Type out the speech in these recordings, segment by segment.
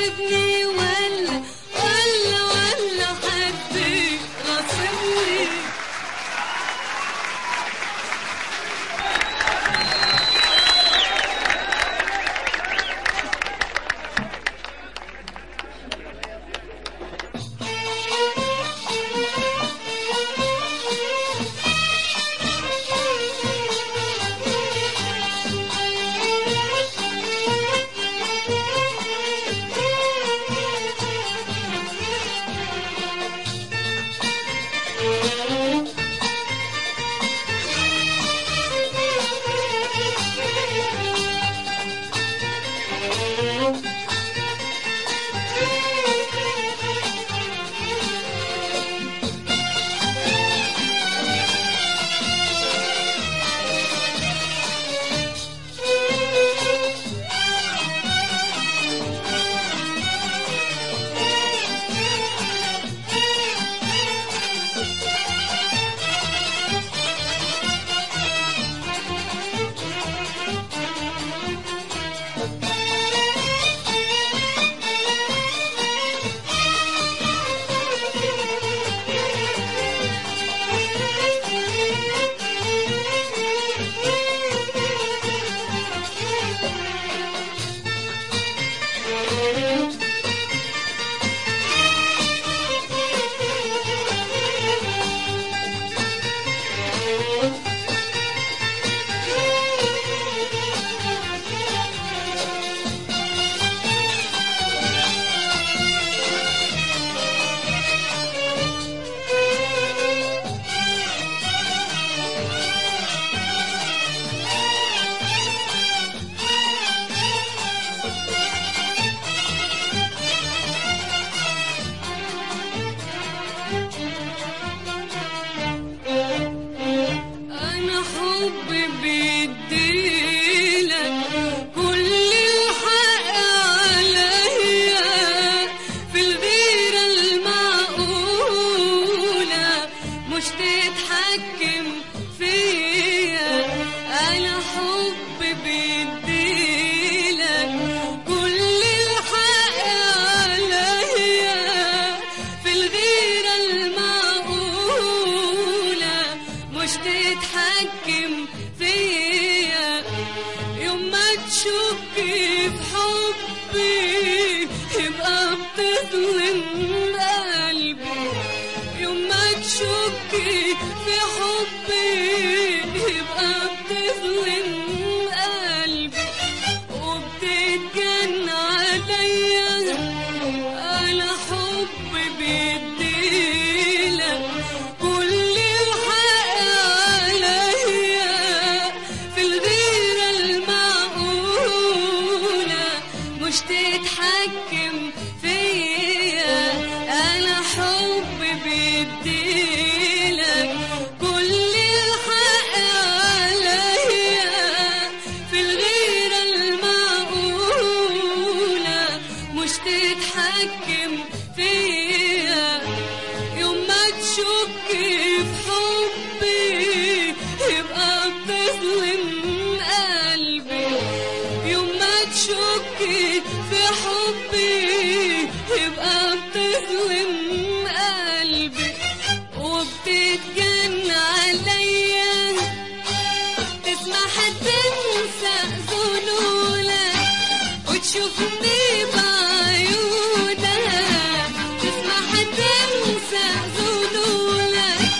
غاصبني ولا ولا ولا حد غاصبني أنا حبي بيديلك كل الحق عليا في الغيرة المعقولة مش تتحكم فيا أنا حبي بيديلك كل الحق عليا في الغيرة المعقولة مش تتحكم فيا يوم ما تشكي في حبي يبقى بتظلم قلبي يوم ما تشكي في حبي يبقى بتظلم قلبي وبتتجن عليا انا حبي بيديلك كل الحق عليا في الغيرة المعقولة مش تتحكم فيا انا حبي بيديلك كل الحق عليا في الغيرة المعقولة مش تتحكم فيا يوم ما تشكي في حبي يبقى بتظلم قلبي يوم ما تشكي في حبي يبقى بتظلم قلبي وبتتجن عليا تسمح تنسى ذنولك وتشوفني بعيونك تسمح تنسى ذنولك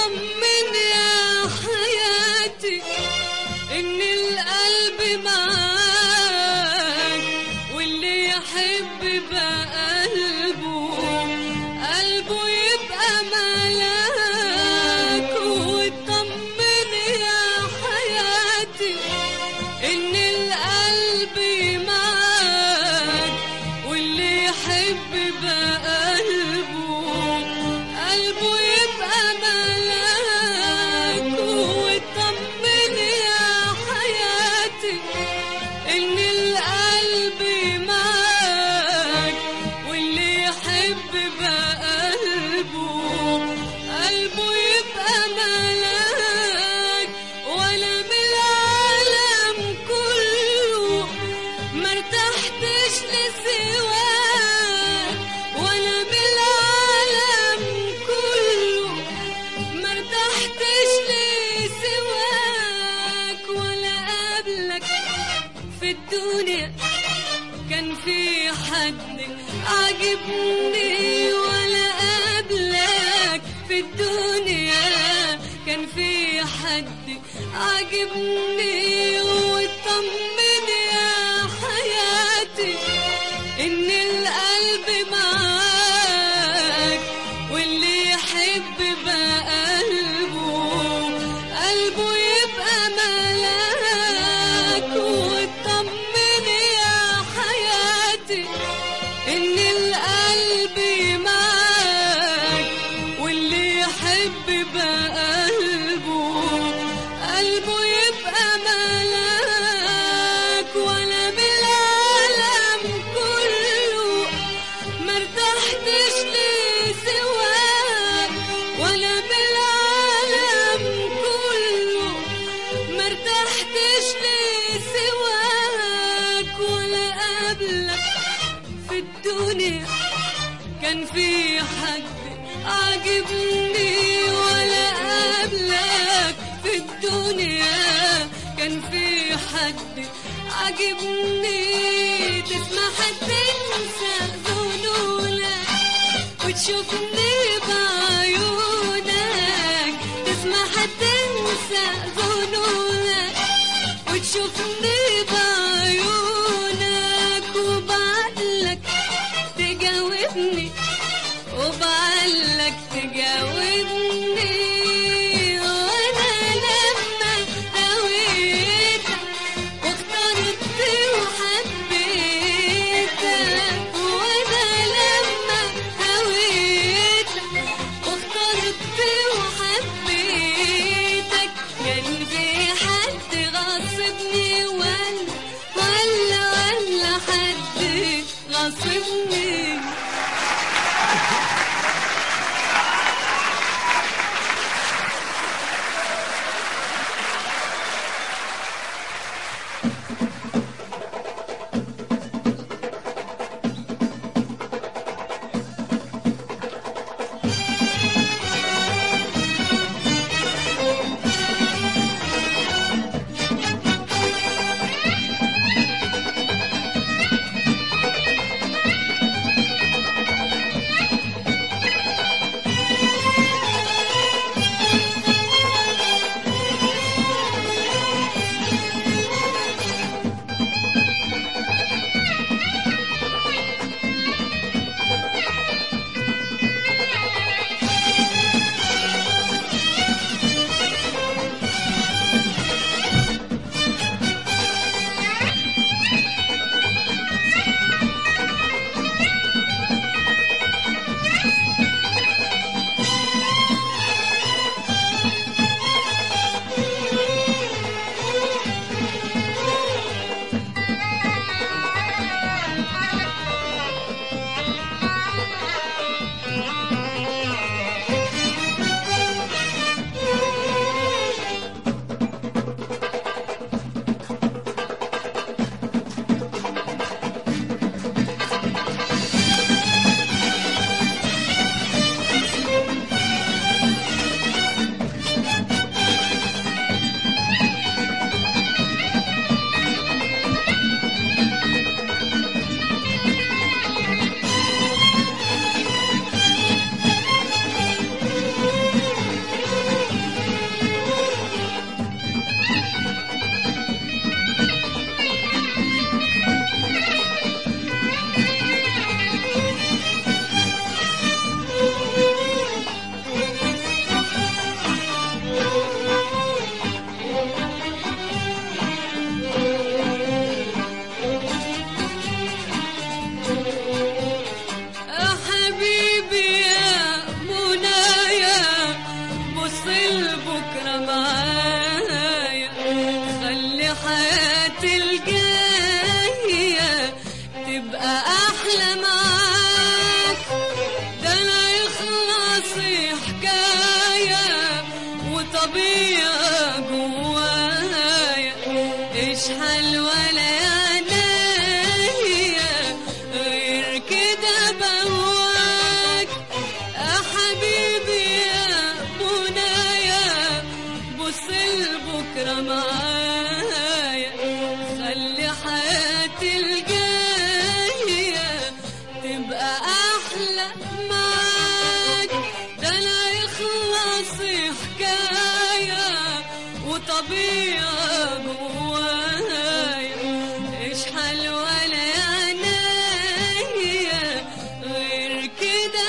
واطمن يا حياتي ان القلب معاك واللي يحب بقلبه قلبه يبقى ملاك واطمن يا حياتي ان القلب معاك واللي يحب بقلبه قلبه يبقى ملاك واطمن يا حياتي ان القلب معاك واللي يحب بقلبه قلبه يبقى ملاك ولا بالعالم كله مرتحتش لسواك ولا بالعالم كله مرتحتش لسواك ولا قبلك في الدنيا كان في حد عجبني ولا قبلك في الدنيا كان في حد عجبني واطمن يا حياتي ان القلب معاك واللي يحب بقلبه قلبه يبقى ملاك واطمن يا حياتي ان القلب معاك واللي يحب بقلبه قلبه يبقى ملاك ولا بالعالم كله مرتحتش لسواك ولا بالعالم كله مرتحتش لسواك ولا قبلك في الدنيا كان في حد عجبني ولا قبلك في الدنيا كان في حد عجبني تسمح تنسى ذنولك وتشوفني بعيونك تسمح تنسى ذنولك وتشوفني بعيونك وبعقلك تجاوبني وبعقلك تجاوبني وانا لما هويتك واخترت وحبيتك وانا لما هويتك واخترت وحبيتك كان في حد غصبني وانا حكاية وطبيعة جوايا اشحال ولا عينيا غير كده بهواك يا حبيبي يا منايا بص لبكرة معايا خلي حياتي الجاية تبقى أحلى معاك ده أنا يخلص حكاية وطبيعة جوايا اشحال ولا عينيا غير كده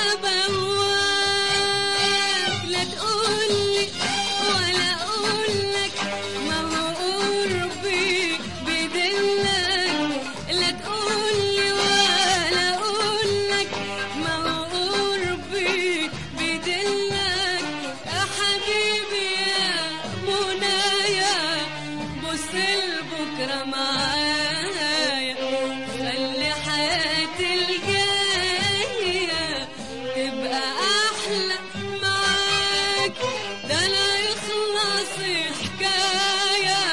بهواك لا تقولي ولا أقولك ما هو قربي بدلك لا تقولي ولا أقولك ما هو قربي بدلك يا حبيبي يا منايا بص لبكرة معايا خلي حياتي الجاية تبقى أحلى معاك ده أنا يخلص حكاية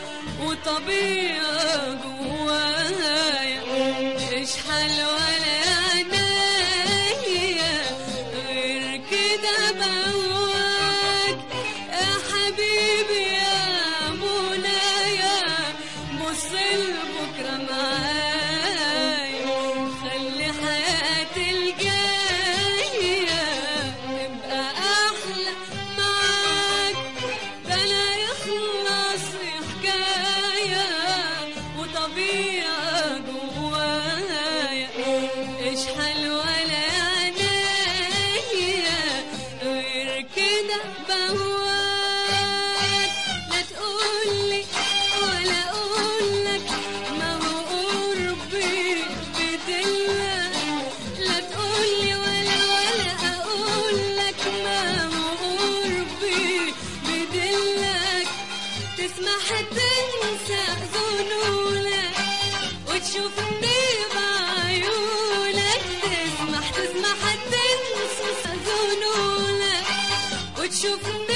وطبيعة جوايا اشحال ولا عينيا غير كده بهواك يا حبيبي يا منايا بص لبكرة معايا خلي حياتي الجاية تبقى أحلى معاك ده أنا يخلص حكاية وطبيعة جوايا اشحال ولا عينيا غير كده بهواك لا تقولي ولا أقولك ما هو قربي بدلك لا تقولي ولا ولا أقولك ما هو قربي بدلك تسمح تنسى ذنولك وتشوفني بعيونك تسمح تسمح تنسى ذنولك وتشوفني